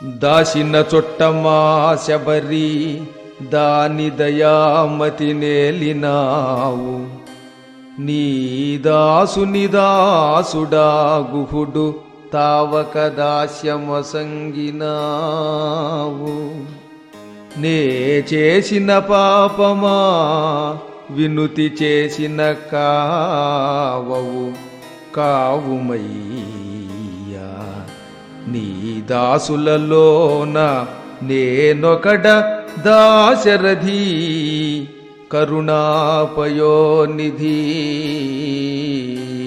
దాసిన చుట్టమా శబరి దాని దయామతి నేలినావు నీ దాసుని దాసుడా గుహుడు తావక దాస్యమసంగినావు నే చేసిన పాపమా వినుతి చేసిన కావవు కావుమయ్యా నీ దాసులలోన నేనొకడ దాశరథి కరుణాపయోనిధి